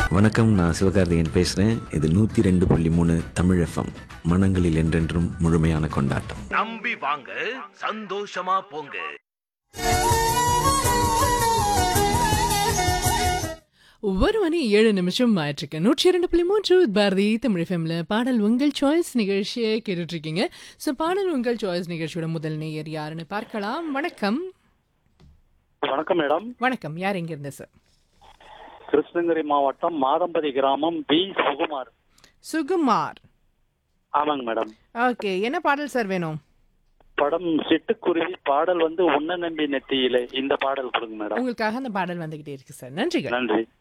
வணக்கம் நான் சிவகார்த்திகேயன் பேசுகிறேன் இது நூற்றி ரெண்டு புள்ளி மூணு தமிழ் எஃப்எம் மனங்களில் என்றென்றும் முழுமையான கொண்டாட்டம் நம்பி வாங்க சந்தோஷமா போங்க ஒரு மணி ஏழு நிமிஷம் ஆயிட்டிருக்கு நூற்றி இரண்டு புள்ளி மூன்று பாரதி தமிழ் ஃபேமில் பாடல் உங்கள் சாய்ஸ் நிகழ்ச்சியை கேட்டுட்டு இருக்கீங்க ஸோ பாடல் உங்கள் சாய்ஸ் நிகழ்ச்சியோட முதல் நேயர் யாருன்னு பார்க்கலாம் வணக்கம் வணக்கம் மேடம் வணக்கம் யார் எங்க இருந்த சார் கிருஷ்ணகிரி மாவட்டம் மாதம்பதி கிராமம் பி சுகுமார் சுகுமார் ஆமாங்க மேடம் ஓகே என்ன பாடல் சார் வேணும் படம் சிட்டுக்குருவி பாடல் வந்து உன்ன நம்பி நெத்தியிலே இந்த பாடல் கொடுங்க மேடம் உங்களுக்காக அந்த பாடல் வந்துகிட்டே இருக்கு சார் நன்றிகள் நன்றி